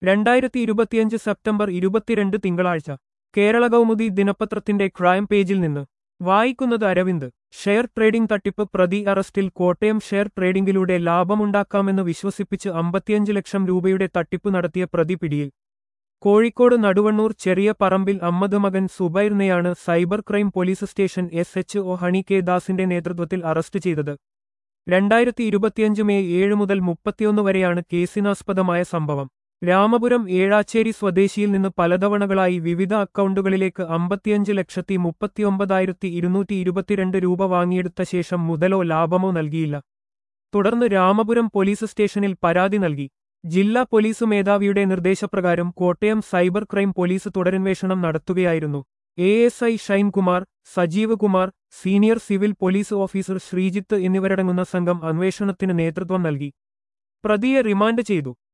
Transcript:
രണ്ടായിരത്തി ഇരുപത്തിയഞ്ച് സെപ്റ്റംബർ ഇരുപത്തിരണ്ട് തിങ്കളാഴ്ച കേരള കൗമുദി ദിനപത്രത്തിന്റെ ക്രൈം പേജിൽ നിന്ന് വായിക്കുന്നത് അരവിന്ദ് ഷെയർ ട്രേഡിംഗ് തട്ടിപ്പ് പ്രതി അറസ്റ്റിൽ കോട്ടയം ഷെയർ ട്രേഡിംഗിലൂടെ ലാഭമുണ്ടാക്കാമെന്ന് വിശ്വസിപ്പിച്ച് അമ്പത്തിയഞ്ച് ലക്ഷം രൂപയുടെ തട്ടിപ്പ് നടത്തിയ പ്രതി പിടിയിൽ കോഴിക്കോട് നടുവണ്ണൂർ ചെറിയ പറമ്പിൽ അമ്മദ് മകൻ സുബൈറിനെയാണ് cyber crime police station S H O Honey K ദാസിന്റെ നേതൃത്വത്തിൽ അറസ്റ്റ് ചെയ്തത് രണ്ടായിരത്തി ഇരുപത്തിയഞ്ച് മെയ് ഏഴ് മുതൽ മുപ്പത്തിയൊന്ന് വരെയാണ് കേസിനാസ്പദമായ സംഭവം രാമപുരം ഏഴാച്ചേരി സ്വദേശിയിൽ നിന്ന് പലതവണകളായി വിവിധ അക്കൗണ്ടുകളിലേക്ക് അമ്പത്തിയഞ്ച് ലക്ഷത്തി മുപ്പത്തിയൊമ്പതായിരത്തി ഇരുന്നൂറ്റി ഇരുപത്തിരണ്ട് രൂപ വാങ്ങിയെടുത്ത ശേഷം മുതലോ ലാഭമോ നൽകിയില്ല തുടർന്ന് രാമപുരം പോലീസ് സ്റ്റേഷനിൽ പരാതി നൽകി ജില്ലാ പോലീസ് മേധാവിയുടെ നിർദ്ദേശപ്രകാരം കോട്ടയം സൈബർ ക്രൈം പോലീസ് തുടരന്വേഷണം നടത്തുകയായിരുന്നു A S I Shinekumar Sajeev Kumar senior civil police officer Sreejith എന്നിവരടങ്ങുന്ന സംഘം അന്വേഷണത്തിന് നേതൃത്വം നൽകി പ്രതിയെ റിമാൻഡ് ചെയ്തു